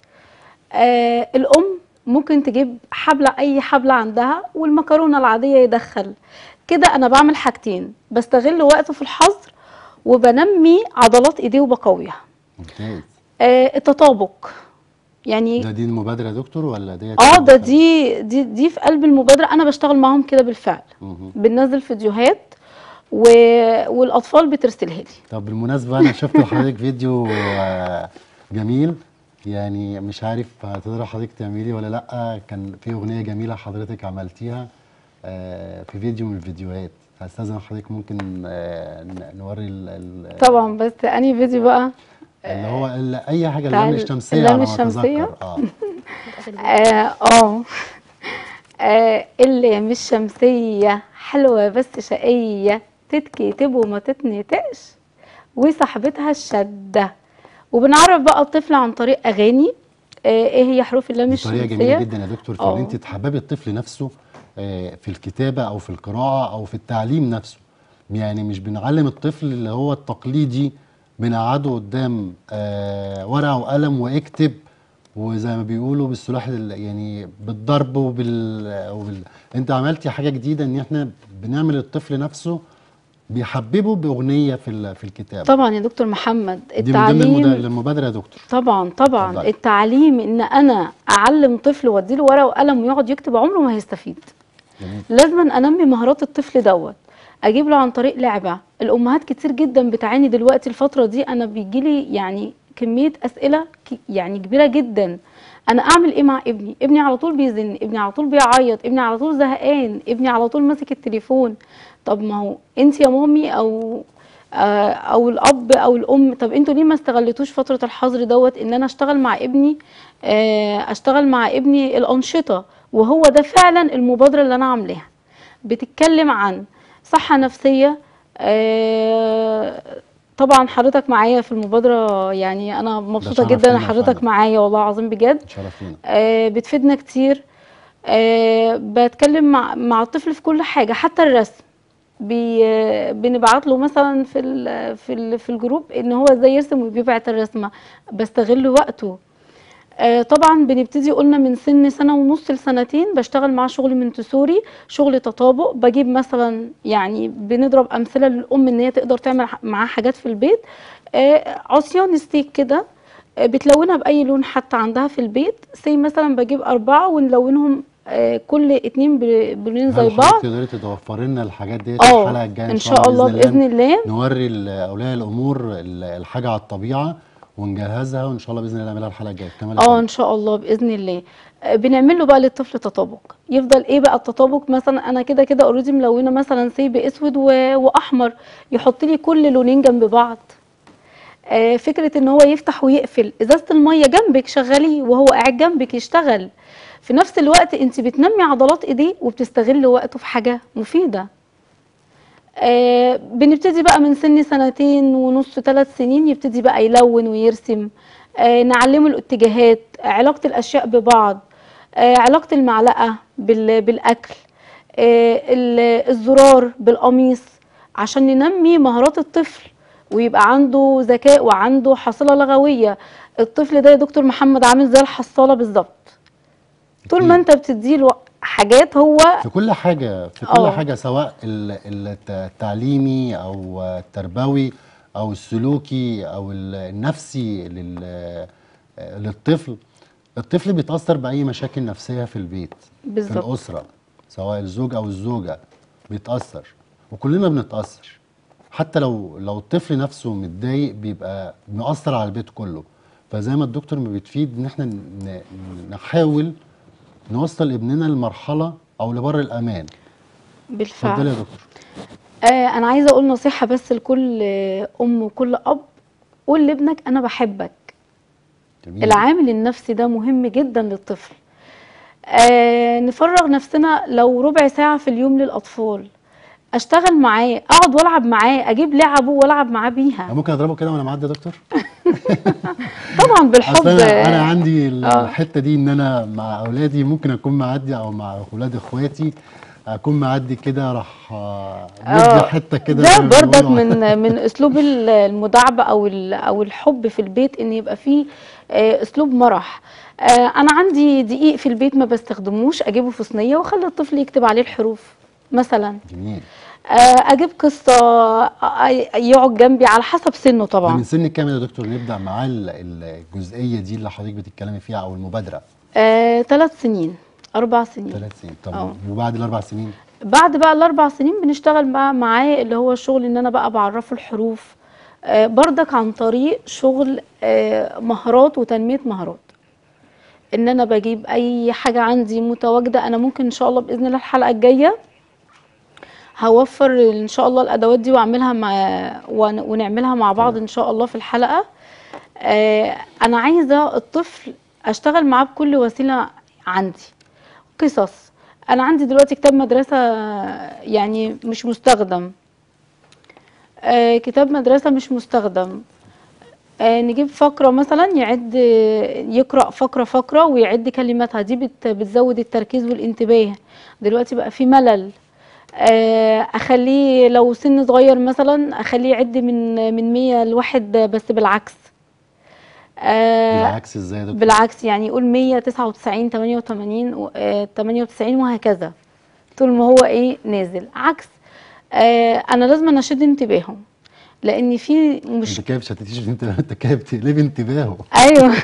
آه الام ممكن تجيب حبلة اي حبلة عندها والمكرونة العادية يدخل كده انا بعمل حاجتين بستغل وقت في الحظر وبنمي عضلات ايديه وبقويها ممتاز آه التطابق يعني ده دي المبادره يا دكتور ولا ديت اه ده دي دي دي في قلب المبادرة انا بشتغل معاهم كده بالفعل مهم. بننزل فيديوهات و... والاطفال بترسلها لي طب بالمناسبة أنا شفت لحضرتك فيديو آه، جميل يعني مش عارف هتقدر حضرتك تعملي ولا لأ كان في أغنية جميلة حضرتك عملتيها آه، في فيديو من الفيديوهات هستأذن حضرتك ممكن آه، ن- نوري ال- ال- طبعا بس اني فيديو بقى اللي هو ال- أي حاجة بتاع اللام ال- الشمسية اللام على ما الشمسية؟ أتذكر اه اه اه آه، اللي مش شمسية حلوة بس شقية تتكتب وما تتنطقش وصاحبتها الشدة وبنعرف بقى الطفل عن طريق أغاني آه، ايه هي حروف اللام دي طريقة الشمسية جميلة جدا يا دكتور في إن آه. أنت تحببي الطفل نفسه آه، في الكتابة أو في القراءة أو في التعليم نفسه يعني مش بنعلم الطفل اللي هو التقليدي بنقعده قدام آه، ورقة وقلم واكتب وزي ما بيقولوا بالسلاح ال- يعني بالضرب وبال, وبال... انت عملتي حاجة جديدة ان احنا بنعمل الطفل نفسه بيحببه بأغنية في ال- في الكتاب طبعا يا دكتور محمد دي من ضمن المد- التعليم المبادرة يا دكتور طبعا طبعا اتفضلي. التعليم ان انا اعلم طفل واديله ورقه وقلم ويقعد يكتب عمره ما هيستفيد جميل لازم انمي مهارات الطفل دوت اجيب له عن طريق لعبه الامهات كتير جدا بتعاني دلوقتي الفتره دي انا بيجيلي يعني كميه اسئله ك- يعني كبيره جدا انا اعمل ايه مع ابني ابني على طول بيزن ابني على طول بيعيط ابني على طول زهقان ابني على طول ماسك التليفون طب ما هو انت يا مامي او آه، او الاب او الام طب انتوا ليه ما استغلتوش فتره الحظر دوت ان انا اشتغل مع ابني آه، اشتغل مع ابني الانشطه وهو ده فعلا المبادره اللي انا عاملاها بتتكلم عن صحه نفسيه آه، طبعا حضرتك معايا في المبادره يعني انا مبسوطه شرف جدا ان لينا حضرتك فعلا. معايا والله العظيم بجد شرفينا آه، بتفيدنا كتير آه، بتكلم مع مع الطفل في كل حاجه حتى الرسم بي آه، بنبعت له مثلا في ال في ال في الجروب ان هو ازاي يرسم وبيبعت الرسمه بستغل وقته آه، طبعا بنبتدي قلنا من سن سنه ونص لسنتين بشتغل مع شغل منتسوري شغل تطابق بجيب مثلا يعني بنضرب امثله للام ان هي تقدر تعمل ح- معاه حاجات في البيت آه، عصيان ستيك كده آه، بتلونها باي لون حتى عندها في البيت سي مثلا بجيب اربعه ونلونهم آه، كل اتنين ب- بلونين زي هل بعض حضرتك تقدري توفري لنا الحاجات ديت في اه الحلقة الجاية ان شاء الله باذن الله نوري ال- اولياء الامور ال- الحاجه على الطبيعه ونجهزها وان شاء الله باذن الله نعملها الحلقه الجايه كمال اه ان شاء الله باذن الله آه، بنعمل له بقى للطفل تطابق يفضل ايه بقى التطابق مثلا انا كده كده اوريدي ملونه مثلا سي باسود و... واحمر يحط لي كل لونين جنب بعض آه، فكره ان هو يفتح ويقفل ازازه الميه جنبك شغليه وهو قاعد جنبك يشتغل في نفس الوقت انت بتنمي عضلات ايديه وبتستغل وقته في حاجه مفيده آه بنبتدي بقى من سن سنتين ونص ثلاث سنين يبتدي بقى يلون ويرسم آه نعلمه الاتجاهات علاقة الأشياء ببعض آه علاقة المعلقة بال- بالأكل آه ال- الزرار بالقميص عشان ننمي مهارات الطفل ويبقى عنده ذكاء وعنده حصيلة لغوية الطفل ده يا دكتور محمد عامل زي الحصالة بالظبط طول ما أكيد. انت بتديله حاجات هو في كل حاجه في كل اه. حاجه سواء ال- ال- التعليمي او التربوي او السلوكي او ال- النفسي لل- للطفل الطفل بيتاثر باي مشاكل نفسيه في البيت في بالظبط الاسره سواء الزوج او الزوجه بيتاثر وكلنا بنتاثر حتى لو لو الطفل نفسه متضايق بيبقى مؤثر على البيت كله فزي ما الدكتور ما بتفيد ان احنا ن- نحاول نوصل ابننا لمرحله او لبر الامان بالفعل اتفضلي يا دكتور آه انا عايزه اقول نصيحه بس لكل آه، ام وكل اب قول لابنك انا بحبك جميل العامل النفسي ده مهم جدا للطفل آه نفرغ نفسنا لو ربع ساعه في اليوم للاطفال اشتغل معاه اقعد والعب معاه اجيب لعبه والعب معاه بيها ممكن اضربه كده وانا معدي يا دكتور طبعا بالحب اصل انا انا عندي آه. الحته دي ان انا مع اولادي ممكن اكون معدي او مع اولاد اخواتي اكون معدي كده راح آه، آه، ندي حته كده ده زي ما برضك بيقولوا. من من اسلوب ال- المداعبه او ال- او الحب في البيت ان يبقى فيه آه، اسلوب مرح آه، انا عندي دقيق في البيت ما بستخدموش اجيبه في صينيه واخلي الطفل يكتب عليه الحروف مثلا جميل آه، اجيب قصه آه، يقعد جنبي على حسب سنه ده طبعا من سن كام يا دكتور نبدا معاه ال- ال- الجزئيه دي اللي حضرتك بتتكلمي فيها او المبادره ثلاث سنين اربع سنين ثلاث سنين طب آه. وبعد الاربع سنين بعد بقى الاربع سنين بنشتغل بقى معاه اللي هو الشغل ان انا بقى بعرفه الحروف آه، بردك عن طريق شغل آه، مهارات وتنمية مهارات ان انا بجيب اي حاجة عندي متواجدة انا ممكن ان شاء الله باذن الله الحلقة الجاية هوفر ان شاء الله الادوات دي واعملها مع ون- ونعملها مع بعض ان شاء الله في الحلقة آه، انا عايزة الطفل اشتغل معاه بكل وسيلة عندي قصص انا عندي دلوقتي كتاب مدرسة يعني مش مستخدم آه، كتاب مدرسة مش مستخدم آه، نجيب فقرة مثلا يعد يقرأ فقرة فقرة ويعد كلماتها دي بت- بتزود التركيز والانتباه دلوقتي بقى في ملل آه، اخليه لو سن صغير مثلا اخليه يعد من من 100 لواحد بس بالعكس آه، بالعكس ازاي يا دكتور بالعكس يعني يقول 199 88 و- آه، 98 وهكذا طول ما هو ايه نازل عكس آه انا لازم اشد انتباههم لان في مش انت كده مش هتتيش انت انت كده بتقلبي انتباهه ايوه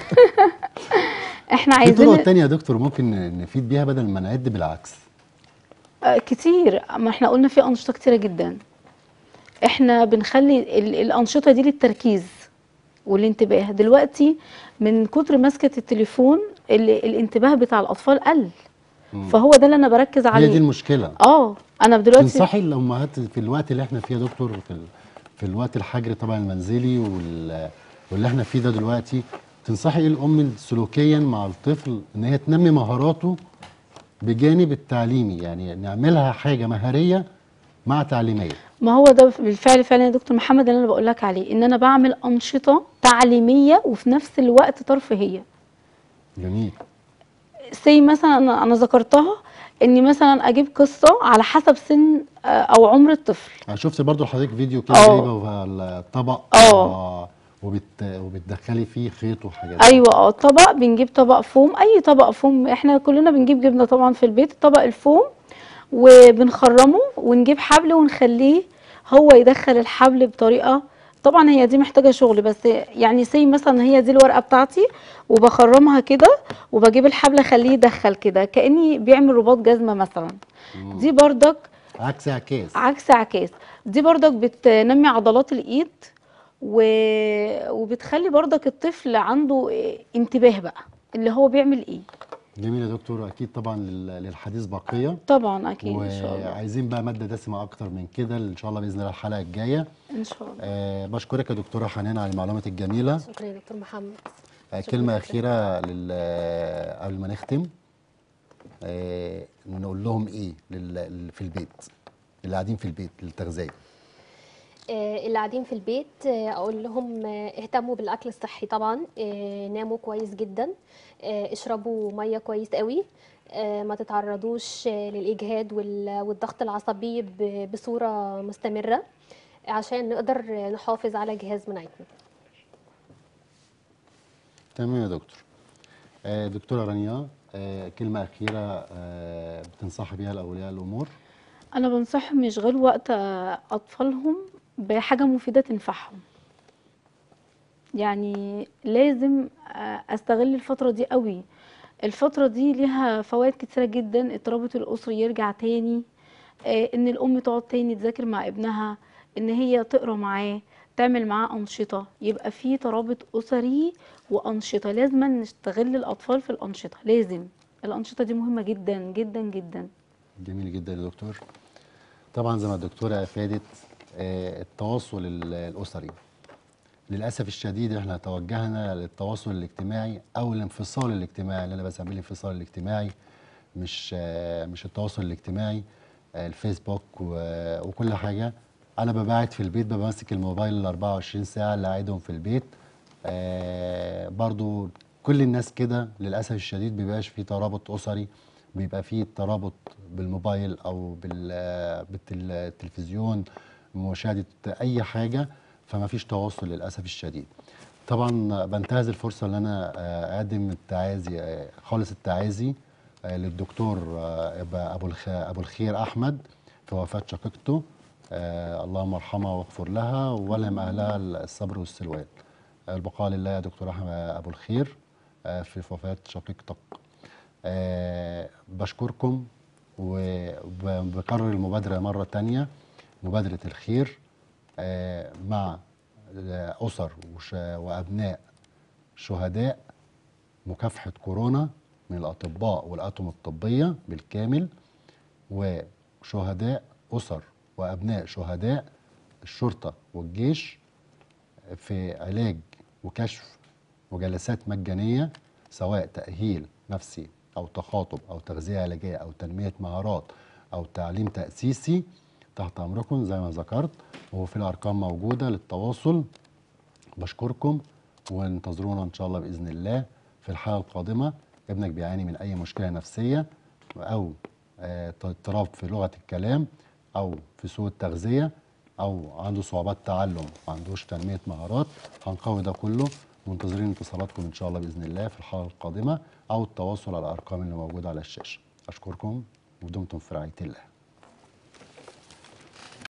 احنا في طرق عايزين تانية يا دكتور ممكن نفيد بيها بدل ما نعد بالعكس آه كتير ما احنا قلنا في انشطه كتيره جدا احنا بنخلي ال- الانشطه دي للتركيز والانتباه دلوقتي من كتر مسكه التليفون ال- الانتباه بتاع الاطفال قل فهو ده اللي انا بركز هي دي عليه المشكله اه انا دلوقتي تنصحي الامهات في الوقت اللي احنا فيه يا دكتور في ال... في الوقت الحجر طبعا المنزلي وال... واللي احنا فيه ده دلوقتي تنصحي ايه الام سلوكيا مع الطفل ان هي تنمي مهاراته بجانب التعليمي يعني نعملها حاجه مهاريه مع تعليميه ما هو ده بالفعل فعلا يا دكتور محمد اللي انا بقول لك عليه ان انا بعمل انشطه تعليميه وفي نفس الوقت ترفيهيه جميل سي مثلا انا انا ذكرتها اني مثلا اجيب قصه على حسب سن آه، او عمر الطفل انا شفت برضو لحضرتك فيديو كده اه. جايبه الطبق اه. وبت... وبتدخلي فيه خيط وحاجات ايوه اه طبق بنجيب طبق فوم اي طبق فوم احنا كلنا بنجيب جبنه طبعا في البيت طبق الفوم وبنخرمه ونجيب حبل ونخليه هو يدخل الحبل بطريقه طبعا هي دي محتاجه شغل بس يعني سي مثلا هي دي الورقه بتاعتي وبخرمها كده وبجيب الحبل اخليه يدخل كده كاني بيعمل رباط جزمه مثلا دي بردك عكس عكاس عكس عكاس دي بردك بتنمي عضلات الايد و... وبتخلي بردك الطفل عنده انتباه بقى اللي هو بيعمل ايه جميل يا دكتور اكيد طبعا لل- للحديث بقيه طبعا اكيد ان شاء الله وعايزين بقى ماده دسمه اكتر من كده ان شاء الله باذن الله الحلقه الجايه ان شاء الله أه بشكرك يا دكتوره حنان على المعلومات الجميله شكرا يا دكتور محمد أه شكراً كلمه جداً. اخيره لل قبل ما نختم أه نقول لهم ايه لل... في البيت اللي قاعدين في البيت للتغذيه آه، اللي قاعدين في البيت آه، اقول لهم آه، اهتموا بالاكل الصحي طبعا آه، ناموا كويس جدا آه، اشربوا ميه كويس قوي آه، ما تتعرضوش آه، للاجهاد وال- والضغط العصبي ب- بصوره مستمره عشان نقدر آه، نحافظ على جهاز مناعتنا تمام يا دكتور أه دكتوره رانيا أه كلمه اخيره أه بتنصحي بيها لاولياء الامور انا بنصحهم يشغلوا وقت آه، اطفالهم بحاجه مفيده تنفعهم يعني لازم آه، استغل الفتره دي قوي الفتره دي ليها فوائد كتيره جدا الترابط الاسري يرجع تاني آه، ان الام تقعد تاني تذاكر مع ابنها ان هي تقرا معاه تعمل معاه انشطه يبقى في ترابط اسري وانشطه لازم نستغل الاطفال في الانشطه لازم الانشطه دي مهمه جدا جدا جدا جميل جدا يا دكتور طبعا زي ما الدكتوره افادت آه، التواصل ال- الاسري للاسف الشديد احنا توجهنا للتواصل الاجتماعي او الانفصال الاجتماعي اللي انا بسميه الانفصال الاجتماعي مش آه، مش التواصل الاجتماعي آه، الفيسبوك و- وكل حاجه انا ببقى قاعد في البيت ببقى ماسك الموبايل ال 24 ساعه اللي قاعدهم في البيت آه، برضو كل الناس كده للاسف الشديد بيبقاش في ترابط اسري بيبقى فيه ترابط بالموبايل او بالتلفزيون مشاهده اي حاجه فما فيش تواصل للاسف الشديد طبعا بنتهز الفرصه ان انا آه، اقدم التعازي آه، خالص التعازي آه، للدكتور آه، ابو الخ- ابو الخير احمد في وفاه شقيقته آه، اللهم ارحمها واغفر لها ولهم اهلها الصبر والسلوان آه، البقاء لله يا دكتور احمد ابو الخير آه، في وفاه شقيقتك آه، بشكركم وبكرر المبادره مره تانية مبادره الخير آه، مع اسر وش- وابناء شهداء مكافحه كورونا من الاطباء والاطقم الطبيه بالكامل وشهداء اسر وابناء شهداء الشرطه والجيش في علاج وكشف وجلسات مجانيه سواء تاهيل نفسي او تخاطب او تغذيه علاجيه او تنميه مهارات او تعليم تاسيسي تحت امركم زي ما ذكرت وفي الارقام موجوده للتواصل بشكركم وانتظرونا ان شاء الله باذن الله في الحلقه القادمه ابنك بيعاني من اي مشكله نفسيه او آه، اضطراب في لغه الكلام او في سوء التغذيه او عنده صعوبات تعلم ما عندوش تنميه مهارات هنقوي ده كله منتظرين اتصالاتكم ان شاء الله باذن الله في الحلقه القادمه او التواصل على الارقام اللي موجوده على الشاشه اشكركم ودمتم في رعايه الله